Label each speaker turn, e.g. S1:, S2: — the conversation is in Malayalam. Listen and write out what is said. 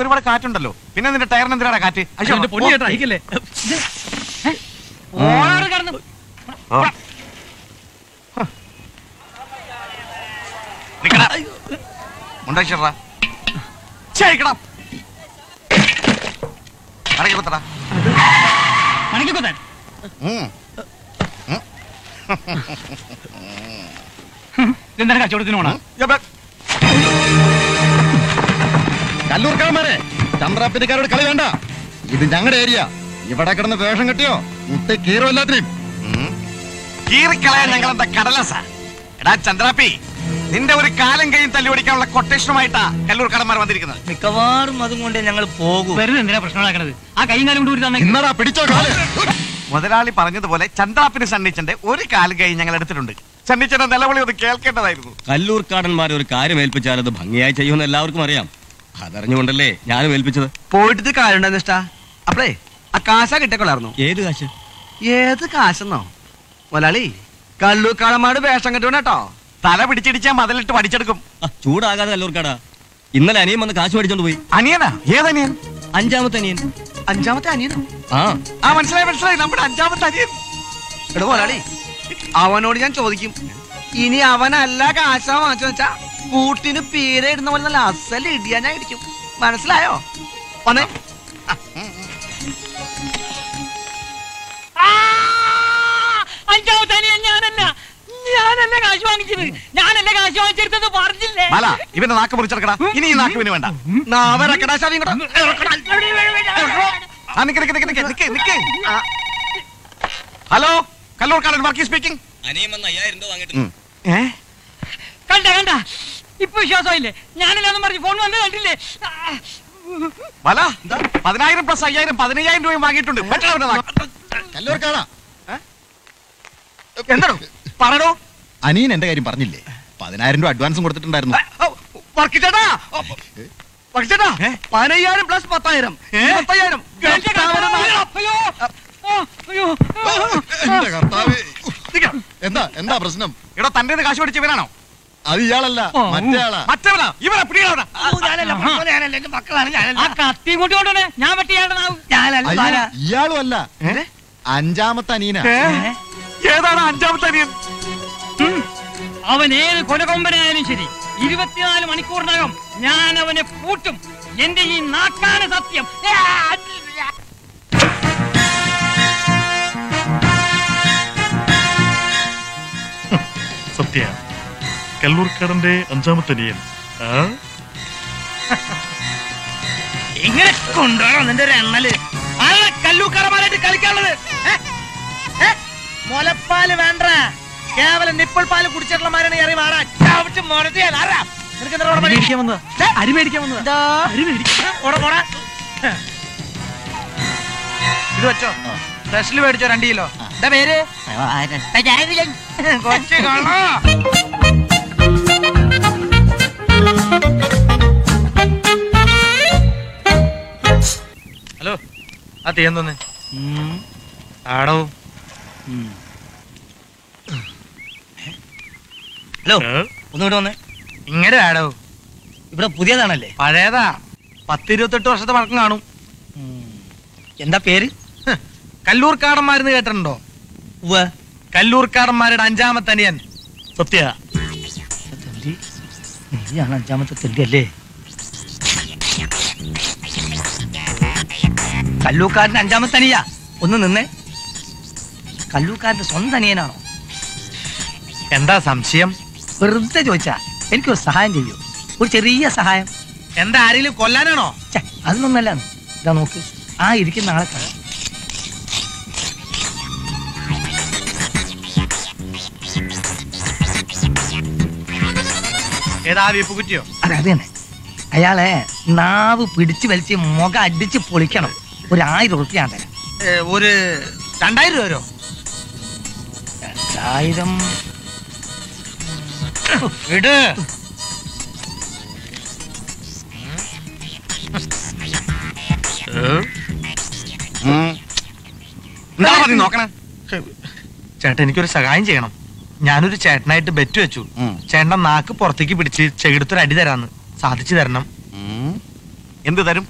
S1: ഒരുപാട് കാറ്റുണ്ടല്ലോ പിന്നെ നിന്റെ ടയറിന് എന്തിനാണ് കാറ്റ് അയ്യോ,
S2: എന്റെ പൊന്നു ചേട്ടാ അയക്കല്ലേ
S3: ഓളാട് കടന്നു
S1: ഓ. നിക്കടാ. മുണ്ടായിച്ചിട്രാ. ചേയ്ക്കടാ. ഇറങ്ങി കുത്തടാ.
S3: മണിക്ക് കുത്താൻ
S1: ഉം.
S3: ഇതെന്താണ് കച്ചവടത്തിന് പോണ
S1: യബ്ബ.
S4: കല്ലൂർക്കാരന്മാരെ ചന്ദ്രാപ്പിനിക്കാരോട് കളി വേണ്ട ഇത് ഞങ്ങളുടെ ഏരിയ ഇവിടെ കിടന്ന് വേഷം കെട്ടിയോ മുട്ടി കീറോ എല്ലാത്തിനെയും
S1: ഉം. കീറിക്കളയാൻ ഞങ്ങൾ എന്താ കടലസ എടാ ചന്ദ്രാപ്പി നിന്റെ ഒരു കാലം കൈയും തല്ലി ഓടിക്കാനുള്ള കൊട്ടേഷനുമായിട്ടാ കല്ലൂർ കടന്മാർ വന്നിരിക്കുന്നത്
S5: മിക്കവാറും അതും കൊണ്ട് ഞങ്ങൾ പോകും
S3: വെറുതെ എന്തിനാ പ്രശ്നം ഉണ്ടാക്കണത് ആ കൈയും കാലം കൊണ്ട് ഊരി തന്നെ
S4: ഇന്നടാ പിടിച്ചോ കാല്
S1: മുതലാളി പറഞ്ഞതുപോലെ ചന്ദ്രാപ്പിന് സണ്ണിച്ചന്റെ ഒരു കാലം കൈ ഞങ്ങൾ എടുത്തിട്ടുണ്ട് സണ്ണിച്ചന്റെ നിലവിളി ഒന്ന് കേൾക്കേണ്ടതായിരുന്നു
S6: കല്ലൂർക്കാടന്മാർ ഒരു കാര്യം ഏൽപ്പിച്ചാൽ അത് ഭംഗിയായി ചെയ്യുമെന്ന് എല്ലാവർക്കും അറിയാം അതറിഞ്ഞുകൊണ്ടല്ലേ ഞാനും ഏൽപ്പിച്ചത്
S7: പോയിട്ട് കാര്യണ്ടായിരുന്നു ഇഷ്ടാ അപ്പളേ ആ കാശ കിട്ടിക്കൊള്ളായിരുന്നു
S6: ഏത് കാശ്
S7: ഏത് കാശെന്നോ മുതലാളി കല്ലൂക്കാളമാട് വേഷം കെട്ടുകൊണ്ട് കേട്ടോ
S1: തല പിടിച്ചിടിച്ചാ മതിലിട്ട് പഠിച്ചെടുക്കും
S6: ആ, ചൂടാകാതെ കല്ലൂർക്കാടാ ഇന്നലെ അനിയൻ വന്ന് കാശ് മേടിച്ചോണ്ട് പോയി
S1: അനിയനാ ഏതനിയൻ
S6: അഞ്ചാമത്തെ അനിയൻ
S7: അഞ്ചാമത്തെ അനിയനോ
S6: ആ
S1: ആ മനസ്സിലായി മനസ്സിലായി നമ്മുടെ അഞ്ചാമത്തെ അനിയൻ
S7: എടോ മുതലാളി അവനോട് ഞാൻ ചോദിക്കും ഇനി അവനല്ല കാശ വാങ്ങിച്ചു വെച്ചാ കൂട്ടിന് പീര ഇടുന്ന പോലെ നല്ല അസൽ ഇടിയാ ഞാൻ ഇടിക്കും മനസ്സിലായോ വന്നേ
S3: അഞ്ചാമത്തെ അനിയൻ ഞാനല്ല ഞാനല്ല കാശ് വാങ്ങിച്ചത് ഞാനല്ല കാശ് വാങ്ങിച്ചെടുത്തത് പറഞ്ഞില്ലേ
S1: മല ഇവന്റെ നാക്ക് മുറിച്ചെടുക്കടാ ഇനി ഈ നാക്ക് ഇവന് വേണ്ട
S7: നാവരക്കടാ ശാവി ഇങ്ങോട്ട്
S1: ആ നിക്ക് നിക്ക് നിക്ക് നിക്ക് നിക്ക് നിക്ക് ആ. ഹലോ കല്ലൂർ കാലൻ വർക്കി സ്പീക്കിംഗ്
S6: അനിയൻ വന്ന് അയ്യായിരം രൂപ വാങ്ങിയിട്ട്
S1: ഏ
S3: കണ്ട കണ്ട ഇപ്പൊ വിശ്വാസമായില്ലേ ഞാനല്ലാന്ന് പറഞ്ഞ് ഫോൺ വന്ന് കണ്ടില്ലേ ആ,
S1: മല പതിനായിരം പ്ലസ് അയ്യായിരം പതിനയ്യായിരം രൂപയും വാങ്ങിയിട്ടുണ്ട് പെട്ടെന്ന് അവന്റെ നാക്ക്.
S4: കല്ലൂർക്കാടാ
S1: എന്താണോ പറയണോ
S4: അനിയൻ എന്റെ കാര്യം പറഞ്ഞില്ലേ പതിനായിരം രൂപ അഡ്വാൻസും കൊടുത്തിട്ടുണ്ടായിരുന്നു
S7: വർക്കിച്ചേട്ടാ വർക്കിച്ചേട്ടാ
S1: ഏ?
S7: പതിനയ്യായിരം പ്ലസ് പത്തായിരം ഇരുപത്തയ്യായിരം
S3: എന്റെ കർത്താവേ, അയ്യോ ആ, അയ്യോ
S4: എന്റെ കർത്താവേ. എന്താ എന്താ പ്രശ്നം
S1: ഇവിടെ തന്റെ കാശ് മേടിച്ച് ഇവനാണോ
S4: അത് ഇയാളല്ല മറ്റേ ആളാ
S1: മറ്റവനാ ഇവനാ പിടികളാ
S5: ഞാനല്ല പ്രശ്നം ഞാനല്ല എന്റെ മക്കളാണ്
S3: ആ
S5: ഞാനല്ല
S3: കത്തി ഇങ്ങോട്ട് കൊണ്ടുവന്നെ ഞാൻ വെട്ടിയാടനാവും
S5: ഞാനല്ല
S4: അയ്യോ,
S5: ഞാനാ.
S4: ഇയാളും അല്ല അഞ്ചാമത്തെ അനിയന
S1: ഏതാണ് അഞ്ചാമത്തെ അനിയൻ
S3: അവൻ ഏത് കൊലകൊമ്പനായാലും ശരി ഇരുപത്തിനാല് മണിക്കൂറിനകം ഞാൻ അവനെ പൂട്ടും എന്റെ ഈ നാക്കാണ് സത്യം
S2: സത്യ കല്ലൂർക്കാരന്റെ അഞ്ചാമത്തെ അനിയൻ ആ
S5: ഇങ്ങനെ കൊണ്ടുപോകണം നിന്റെ ഒരു എണ്ണല് ആരാ കല്ലൂക്കാരന്മാരായിട്ട് കളിക്കാനുള്ളത് ഏ? ഏ? മുലപ്പാല് വേണ്ട കേവലം നിപ്പിൾ പാല് കുടിച്ചിട്ടുള്ളമാരാണ് ഇറങ്ങി മാറാ ചവിട്ട് മുടത്തിയാൽ ആരാ നിനക്ക് എന്താ ഇവിടെ പണി?
S3: മേടിക്കാൻ വന്നതാ അരി മേടിക്കാൻ വന്നതാ
S5: എന്താ?
S3: അരി മേടിക്കാൻ
S5: ഏ, പോടാ, പോടാ.
S7: ഇത് വെച്ചോ സ്പെഷ്യൽ മേടിച്ചോ രണ്ട് കിലോ എന്താ പേര് കൊച്ചു കള്ളാ. ഹലോ ആ തീയം തന്നെ ആടോ
S5: ഹലോ
S2: ആ?
S5: ഒന്നുകൂടെ വന്നേ
S7: ഇങ്ങനെ ആടോ
S5: ഇവിടെ പുതിയതാണല്ലേ
S7: പഴയതാ പത്തിരുപത്തെട്ട് വർഷത്തെ പഴക്കം കാണും
S5: എന്താ പേര്
S7: ഹ്, കല്ലൂർക്കാടന്മാരെന്ന് കേട്ടിട്ടുണ്ടോ
S5: ഉവ്വ്.
S7: കല്ലൂർക്കാടന്മാരുടെ അഞ്ചാമത്തെ അനിയൻ
S2: സത്യ
S5: തമ്പി, നീയാണ് അഞ്ചാമത്തെ തെണ്ടി അല്ലേ കല്ലൂക്കാരന്റെ അഞ്ചാമത്തെ അനിയാ ഒന്ന് നിന്നേ കല്ലൂക്കാരന്റെ സ്വന്തം അനിയനാണോ
S7: എന്താ സംശയം
S5: വെറുതെ ചോദിച്ചാ എനിക്കൊരു സഹായം ചെയ്യൂ ഒരു ചെറിയ സഹായം
S7: എന്താ ആരെങ്കിലും കൊല്ലാനാണോ
S5: ഛെ, അതൊന്നല്ല ഇതാ നോക്ക് ആ ഇരിക്കുന്ന ആളെ കാണാം
S7: ഏതാ വീപ്പ് കുറ്റിയോ
S5: അതെ അത് തന്നെ അയാളെ നാവ് പിടിച്ച് വലിച്ച് മുഖം അടിച്ച് പൊളിക്കണം ഒരു ആയിരം ഉറുപ്പ്യ ഞാൻ തരാം
S7: ഏ, ഒരു രണ്ടായിരം രൂപ വരുമോ
S5: രണ്ടായിരം
S7: ഇട്
S1: എന്താ പറഞ്ഞ് നോക്കണേ
S7: ചേട്ടൻ എനിക്കൊരു സഹായം ചെയ്യണം ഞാനൊരു ചേട്ടനായിട്ട് ബെറ്റ് വെച്ചു
S4: ഉം.
S7: ചേട്ടൻ നാക്ക് പുറത്തേക്ക് പിടിച്ച് ചെകിടത്തൊരു അടി തരാന്ന് സാധിച്ചു തരണം
S1: എന്ത് തരും